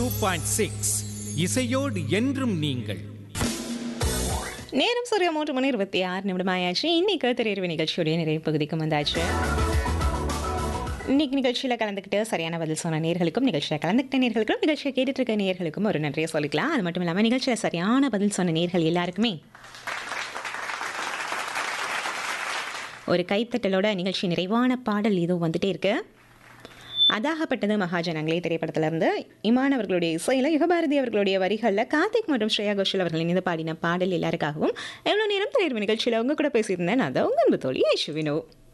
two point six இசையோடு என்றும் நீங்கள் நேரம் சூரிய மூன்று மணி இருபத்தி ஆறு நிமிடம் ஆயாச்சு இன்னைக்கு திரையறிவு நிகழ்ச்சியுடைய நிறைவு பகுதிக்கு வந்தாச்சு இன்னைக்கு நிகழ்ச்சியில் கலந்துக்கிட்டு சரியான பதில் சொன்ன நேர்களுக்கும் நிகழ்ச்சியில் கலந்துக்கிட்ட நேர்களுக்கும் நிகழ்ச்சியை கேட்டுட்டு இருக்க நேர்களுக்கும் ஒரு நன்றியை சொல்லிக்கலாம் அது மட்டும் இல்லாமல் நிகழ்ச்சியில் சரியான பதில் சொன்ன நேர்கள் எல்லாருக்குமே ஒரு கைத்தட்டலோட நிகழ்ச்சி நிறைவான பாடல் இதோ வந்துட்டே இருக்கு அதாகப்பட்டது மகாஜனங்களே திரைப்படத்திலிருந்து இமான் அவர்களுடைய இசையில் யுகபாரதி அவர்களுடைய வரிகளில் கார்த்திக் மற்றும் ஸ்ரேயா கோஷல் அவர்கள் இணைந்து பாடின பாடல் எல்லாருக்காகவும் எவ்வளோ நேரம் திரையரவு நிகழ்ச்சியில் உங்க கூட பேசியிருந்தேன் நான் தான் உங்கள் அன்பு தோழி ஐஷுவினோ